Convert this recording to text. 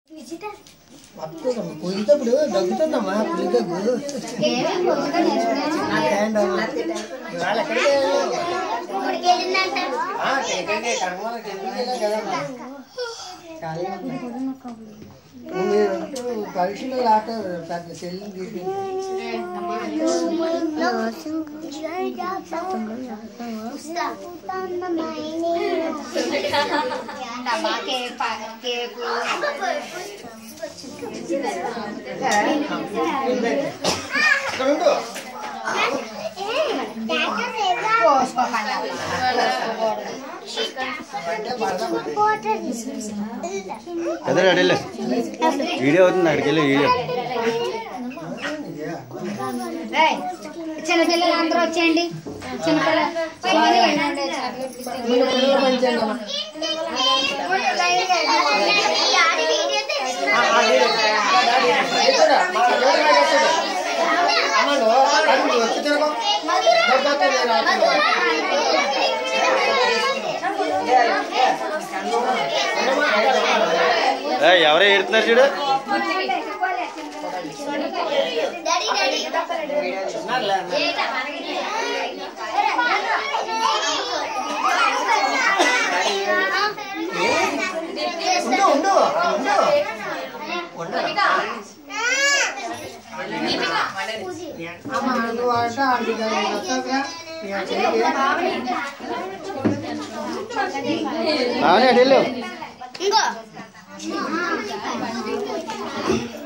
వస్తుందమ్మా పోయినప్పుడు దగ్గుతుందమ్మా పులి దగ్గు నా హ్యాండ్ వాళ్ళు ఎక్కడికి కనుమలకి ఎందుకు వెళ్ళాం కదమ్మా చాలా మీరు పరీక్షలు లాట పెద్ద చెల్లి తీసి ఇక్కడ ఉండు అంటే పడదామా ఎదురు అడిలే వీడియో అవుతుంది అక్కడికి వెళ్ళి వీడియో చిన్నపిల్లలు అందరూ వచ్చేయండి చిన్నపిల్లలు చిన్నపిల్లలు వెళ్ళండి. ముందు పిల్లలు మంచిగా అమ్మా. ఆ, ఆ, వీడు ఇక్కడ. ఆ, డాడీ ఇక్కడ. ఇక్కడ. మా జోడు నాకు వస్తుంది. అమ్మ, నువ్వు అడుగు, నువ్వు వచ్చి తిరగ. దెబ్బకి నేను ఆడుతున్నా. ఉండమ్మా, అక్కడ. ఎవరో ఏడుతున్నారు చూడు ఉన్నారులే, ఉన్నారు. ఉండు ఉండు ఉండు ఉండరా అమ్మ నువ్వు అంటే ఆంటీ గారు వస్తావుగా నీ ఆ చెల్లికి బాగానే అడిల్లు ఇంకో